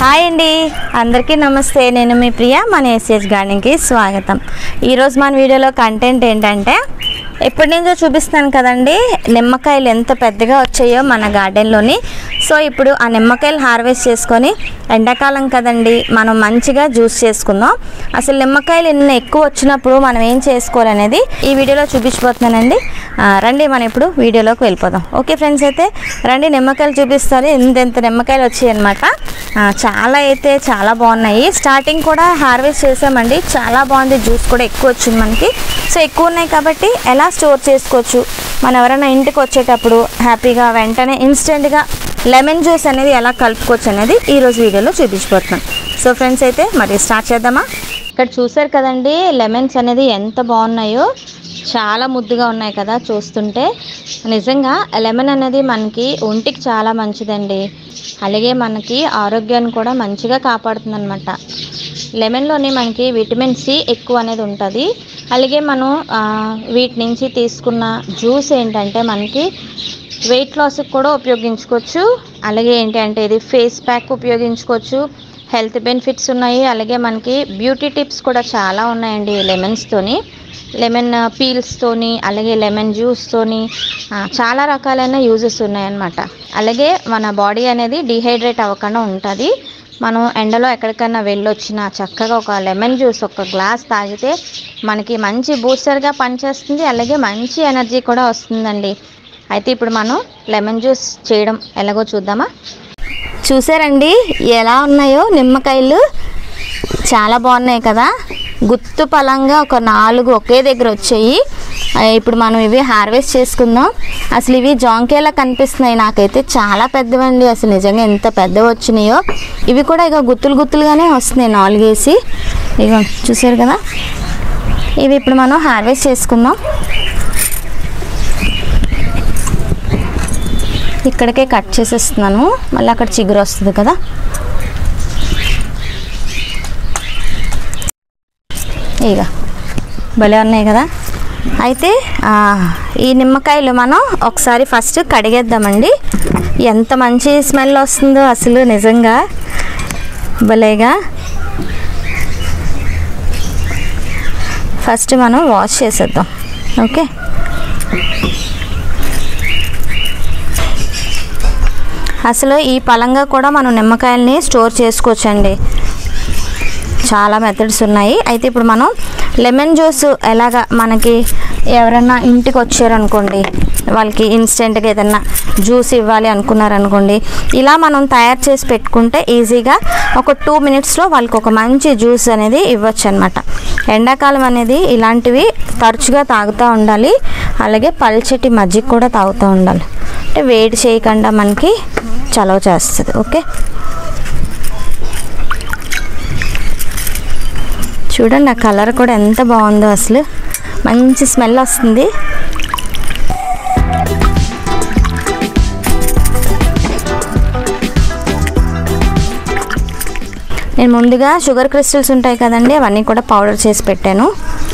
hi అండి అందరికీ నమస్తే నేను మీ ప్రియ మన ఎస్ఎస్ గార్డెన్కి స్వాగతం ఈరోజు మన వీడియోలో కంటెంట్ ఏంటంటే ఎప్పటి నుంచో చూపిస్తాను కదండి నిమ్మకాయలు ఎంత పెద్దగా వచ్చాయో మన గార్డెన్లోని సో ఇప్పుడు ఆ నిమ్మకాయలు హార్వెస్ట్ చేసుకొని ఎండాకాలం కదండి మనం మంచిగా జ్యూస్ చేసుకుందాం అసలు నిమ్మకాయలు ఎన్ని ఎక్కువ వచ్చినప్పుడు మనం ఏం చేసుకోవాలనేది ఈ వీడియోలో చూపించబోతున్నానండి ఆ, రండి మనం ఇప్పుడు వీడియోలోకి వెళ్ళిపోదాం ఓకే ఫ్రెండ్స్ అయితే రండి నిమ్మకాయలు చూపిస్తారు ఎంత ఎంత నిమ్మకాయలు వచ్చాయి అనమాట చాలా అయితే చాలా బాగున్నాయి స్టార్టింగ్ కూడా హార్వెస్ట్ చేసామండి చాలా బాగుంది జ్యూస్ కూడా ఎక్కువ వచ్చింది మనకి సో ఎక్కువ ఉన్నాయి కాబట్టి ఎలా స్టోర్ చేసుకోవచ్చు మనం ఎవరైనా ఇంటికి వచ్చేటప్పుడు హ్యాపీగా వెంటనే ఇన్స్టెంట్గా లెమన్ జ్యూస్ అనేది ఎలా కలుపుకోవచ్చు అనేది ఈరోజు వీడియోలో చూపించబోతున్నాం సో ఫ్రెండ్స్ అయితే మరి స్టార్ట్ చేద్దామా ఇక్కడ చూసారు కదండి లెమన్స్ అనేది ఎంత బాగున్నాయో చాలా ముద్దుగా ఉన్నాయి కదా చూస్తుంటే నిజంగా లెమన్ అనేది మనకి ఒంటికి చాలా మంచిదండి అలాగే మనకి ఆరోగ్యాన్ని కూడా మంచిగా కాపాడుతుంది అనమాట లెమన్లోని మనకి విటమిన్ సి ఎక్కువ అనేది ఉంటుంది అలాగే మనం ఆ, వీటి నుంచి తీసుకున్న జ్యూస్ ఏంటంటే మనకి వెయిట్ లాస్కి కూడా ఉపయోగించుకోవచ్చు అలాగే ఏంటి అంటే ఇది ఫేస్ ప్యాక్ ఉపయోగించుకోవచ్చు హెల్త్ బెనిఫిట్స్ ఉన్నాయి అలాగే మనకి బ్యూటీ టిప్స్ కూడా చాలా ఉన్నాయండి ఈ లెమన్స్తోని లెమన్ పీల్స్తోని అలాగే లెమన్ జ్యూస్తోని ఆ, చాలా రకాలైన యూజెస్ ఉన్నాయన్నమాట అలాగే మన బాడీ అనేది డిహైడ్రేట్ అవ్వకుండా ఉంటుంది మనం ఎండలో ఎక్కడికైనా వెళ్ళొచ్చినా చక్కగా ఒక లెమన్ జ్యూస్ ఒక గ్లాస్ తాగితే మనకి మంచి బూస్టర్గా పనిచేస్తుంది అలాగే మంచి ఎనర్జీ కూడా వస్తుందండి అయితే ఇప్పుడు మనం లెమన్ జ్యూస్ చేయడం ఎలాగో చూద్దామా చూసారండి ఎలా ఉన్నాయో నిమ్మకాయలు చాలా బాగున్నాయి కదా గుత్తు పలంగా ఒక నాలుగు ఒకే దగ్గర వచ్చాయి ఆ, ఇప్పుడు మనం ఇవి హార్వెస్ట్ చేసుకుందాం అసలు ఇవి జాంకేలా కనిపిస్తున్నాయి నాకైతే చాలా పెద్దవండి అసలు నిజంగా ఎంత పెద్దవి వచ్చినాయో ఇవి కూడా ఇక గుత్తులు గుత్తులుగానే వస్తున్నాయి నాలుగేసి ఇక చూసారు కదా ఇవి ఇప్పుడు మనం హార్వెస్ట్ చేసుకుందాం ఇక్కడికే కట్ చేసేస్తున్నాను మళ్ళీ అక్కడ చిగురు వస్తుంది కదా ఇక భలే ఉన్నాయి కదా అయితే ఆ, ఈ నిమ్మకాయలు మనం ఒకసారి ఫస్ట్ కడిగేద్దామండి ఎంత మంచి స్మెల్ వస్తుందో అసలు నిజంగా భలేగా ఫస్ట్ మనం వాష్ చేసేద్దాం ఓకే అసలు ఈ పలంగా కూడా మనం నిమ్మకాయల్ని స్టోర్ చేసుకోవచ్చండి చాలా మెథడ్స్ ఉన్నాయి అయితే ఇప్పుడు మనం లెమన్ జ్యూస్ ఎలాగా మనకి ఎవరైనా ఇంటికి వచ్చారనుకోండి వాళ్ళకి ఇన్స్టెంట్గా ఏదన్నా జ్యూస్ ఇవ్వాలి అనుకున్నారనుకోండి ఇలా మనం తయారు చేసి పెట్టుకుంటే ఈజీగా ఒక టూ మినిట్స్లో వాళ్ళకి ఒక మంచి జ్యూస్ అనేది ఇవ్వచ్చు అనమాట ఎండాకాలం అనేది ఇలాంటివి తరచుగా తాగుతూ ఉండాలి అలాగే పల్చటి మజ్జిగ కూడా తాగుతూ ఉండాలి అంటే వేడి చేయకుండా మనకి చలవ చేస్తుంది ఓకే చూడండి ఆ కలర్ కూడా ఎంత బాగుందో అసలు మంచి స్మెల్ వస్తుంది నేను ముందుగా షుగర్ క్రిస్టల్స్ ఉంటాయి కదండి అవన్నీ కూడా పౌడర్ చేసి పెట్టాను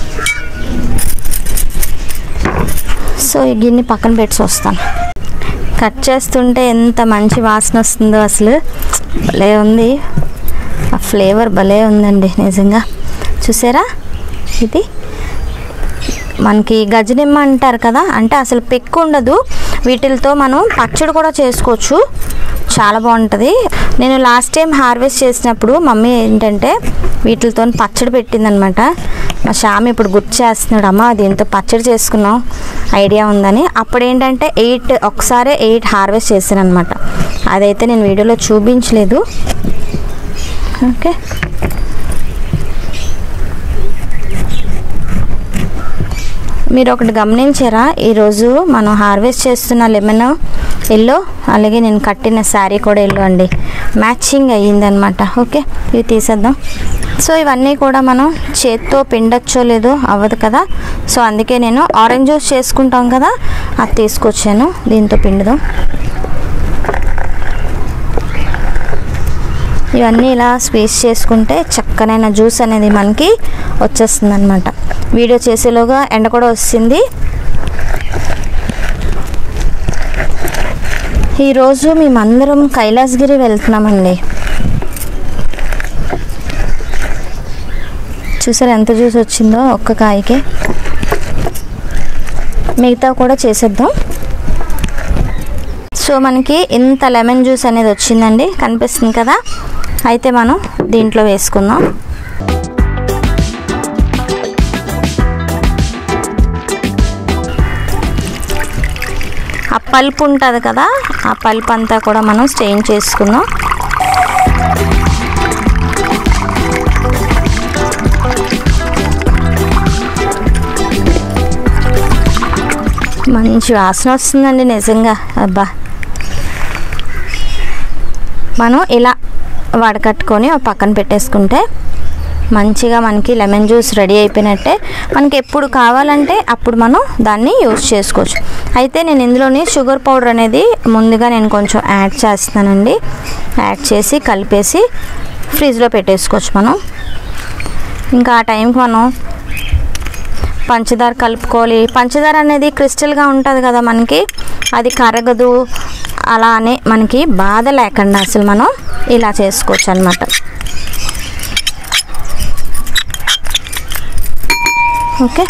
సో ఈ గిన్నె పక్కన పెట్టి వస్తాను కట్ చేస్తుంటే ఎంత మంచి వాసన వస్తుందో అసలు భలే ఉంది ఆ ఫ్లేవర్ భలే ఉందండి నిజంగా చూసారా ఇది మనకి గజనిమ్మ అంటారు కదా అంటే అసలు పెక్కు ఉండదు వీటితో మనం పచ్చడి కూడా చేసుకోవచ్చు చాలా బాగుంటుంది నేను లాస్ట్ టైం హార్వెస్ట్ చేసినప్పుడు మమ్మీ ఏంటంటే వీటితో పచ్చడి పెట్టిందనమాట మా శ్యామ్ ఇప్పుడు గుర్తు చేస్తున్నాడు అమ్మ దీంతో పచ్చడి చేసుకున్నాం ఐడియా ఉందని అప్పుడు ఏంటంటే ఎయిట్ ఒకసారి ఎయిట్ హార్వెస్ట్ చేశాను అనమాట అదైతే నేను వీడియోలో చూపించలేదు ఓకే మీరు ఒకటి గమనించారా ఈరోజు మనం హార్వెస్ట్ చేస్తున్న లెమన్ ఎల్లో అలాగే నేను కట్టిన శారీ కూడా ఎల్లో అండి మ్యాచింగ్ అయ్యిందనమాట ఓకే ఇవి తీసేద్దాం సో ఇవన్నీ కూడా మనం చేత్తో పిండచ్చో లేదో అవ్వదు కదా సో అందుకే నేను ఆరెంజ్ జ్యూస్ చేసుకుంటాం కదా అది తీసుకొచ్చాను దీంతో పిండుదాం ఇవన్నీ ఇలా స్క్వీజ్ చేసుకుంటే చక్కనైన జ్యూస్ అనేది మనకి వచ్చేస్తుంది అనమాట వీడియో చేసేలోగా ఎండ కూడా వస్తుంది ఈరోజు మేమందరం కైలాసగిరి వెళ్తున్నామండి చూసారు ఎంత జ్యూస్ వచ్చిందో ఒక్క కాయకి మిగతా కూడా చేసేద్దాం సో మనకి ఇంత లెమన్ జ్యూస్ అనేది వచ్చిందండి కనిపిస్తుంది కదా అయితే మనం దీంట్లో వేసుకుందాం ఆ పల్పు ఉంటుంది కదా ఆ పల్ప్ అంతా కూడా మనం స్టెయిన్ చేసుకుందాం మంచి వాసన వస్తుందండి నిజంగా అబ్బా మనం ఇలా వడకట్టుకొని ఒక పక్కన పెట్టేసుకుంటే మంచిగా మనకి లెమన్ జ్యూస్ రెడీ అయిపోయినట్టే మనకి ఎప్పుడు కావాలంటే అప్పుడు మనం దాన్ని యూస్ చేసుకోవచ్చు అయితే నేను ఇందులోని షుగర్ పౌడర్ అనేది ముందుగా నేను కొంచెం యాడ్ చేస్తానండి యాడ్ చేసి కలిపేసి ఫ్రిడ్జ్లో పెట్టేసుకోవచ్చు మనం ఇంకా ఆ టైంకి మనం పంచదార కలుపుకోవాలి పంచదార అనేది క్రిస్టల్గా ఉంటుంది కదా మనకి అది కరగదు అలానే మనకి బాధ లేకుండా అసలు మనం ఇలా చేసుకోవచ్చు అనమాట ఓకే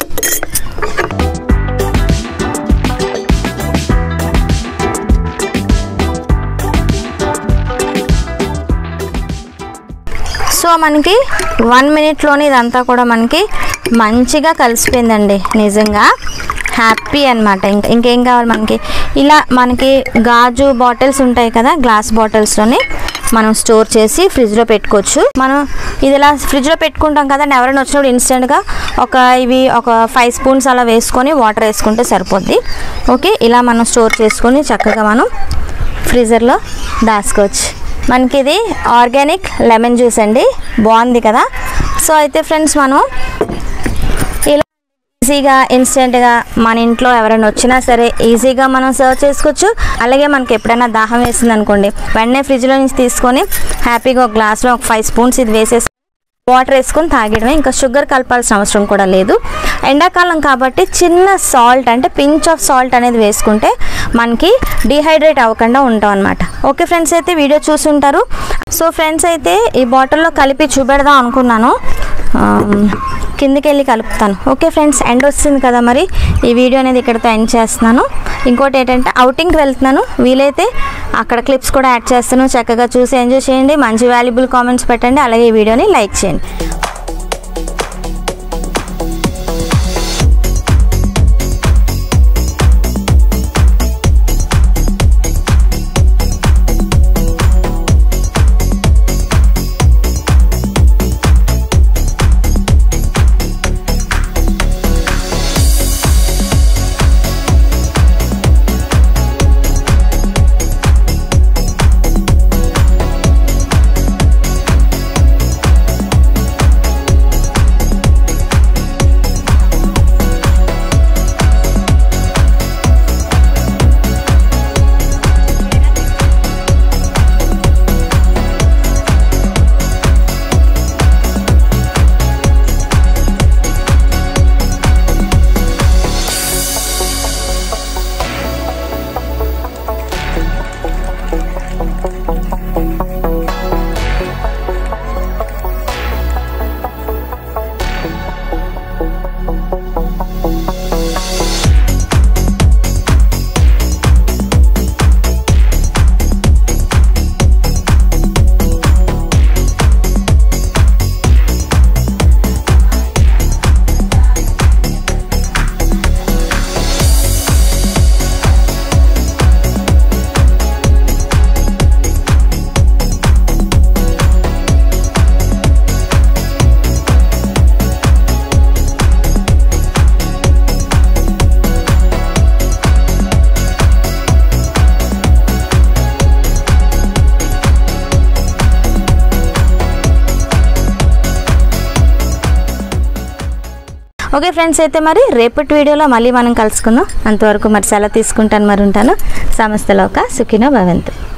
సో మనకి వన్ మినిట్లోనే ఇదంతా కూడా మనకి మంచిగా కలిసిపోయిందండి నిజంగా హ్యాపీ అనమాట ఇంకా ఇంకేం కావాలి మనకి ఇలా మనకి గాజు బాటిల్స్ ఉంటాయి కదా గ్లాస్ బాటిల్స్లోని మనం స్టోర్ చేసి ఫ్రిడ్జ్లో పెట్టుకోవచ్చు మనం ఇది ఇలా ఫ్రిడ్జ్లో పెట్టుకుంటాం కదా ఎవరైనా వచ్చినప్పుడు ఇన్స్టెంట్గా ఒక ఇవి ఒక ఫైవ్ స్పూన్స్ అలా వేసుకొని వాటర్ వేసుకుంటే సరిపోద్ది ఓకే ఇలా మనం స్టోర్ చేసుకొని చక్కగా మనం ఫ్రీజర్లో దాచుకోవచ్చు మనకి ఇది ఆర్గానిక్ లెమన్ జ్యూస్ అండి బాగుంది కదా సో అయితే ఫ్రెండ్స్ మనం ఇలా ఈజీగా ఇన్స్టెంట్గా మన ఇంట్లో ఎవరైనా వచ్చినా సరే ఈజీగా మనం సర్వ్ చేసుకోవచ్చు అలాగే మనకి ఎప్పుడైనా దాహం వేసింది అనుకోండి వెంటనే ఫ్రిడ్జ్లో నుంచి తీసుకొని హ్యాపీగా ఒక గ్లాస్లో ఒక ఫైవ్ స్పూన్స్ ఇది వేసేసి వాటర్ వేసుకొని తాగడమే ఇంకా షుగర్ కలపాల్సిన అవసరం కూడా లేదు ఎండాకాలం కాబట్టి చిన్న సాల్ట్ అంటే పించ్ ఆఫ్ సాల్ట్ అనేది వేసుకుంటే మనకి డిహైడ్రేట్ అవ్వకుండా ఉంటాం అనమాట ఓకే ఫ్రెండ్స్ అయితే వీడియో చూసుంటారు సో ఫ్రెండ్స్ అయితే ఈ బాటిల్లో కలిపి చూపెడదాం అనుకున్నాను ఆమ్, కిందికి వెళ్ళి కలుపుతాను ఓకే ఫ్రెండ్స్ ఎండ్ వస్తుంది కదా మరి ఈ వీడియో అనేది ఇక్కడితో ఎండ్ చేస్తున్నాను ఇంకోటి ఏంటంటే అవుటింగ్కి వెళ్తున్నాను వీలైతే అక్కడ క్లిప్స్ కూడా యాడ్ చేస్తాను చక్కగా చూసి ఎంజాయ్ చేయండి మంచి వాల్యుబుల్ కామెంట్స్ పెట్టండి అలాగే ఈ వీడియోని లైక్ చేయండి ఓకే ఫ్రెండ్స్ అయితే మరి రేపటి వీడియోలో మళ్ళీ మనం కలుసుకుందాం అంతవరకు మరి సెలవు తీసుకుంటాను మరి ఉంటాను సమస్తలోక సుఖినో భవంతు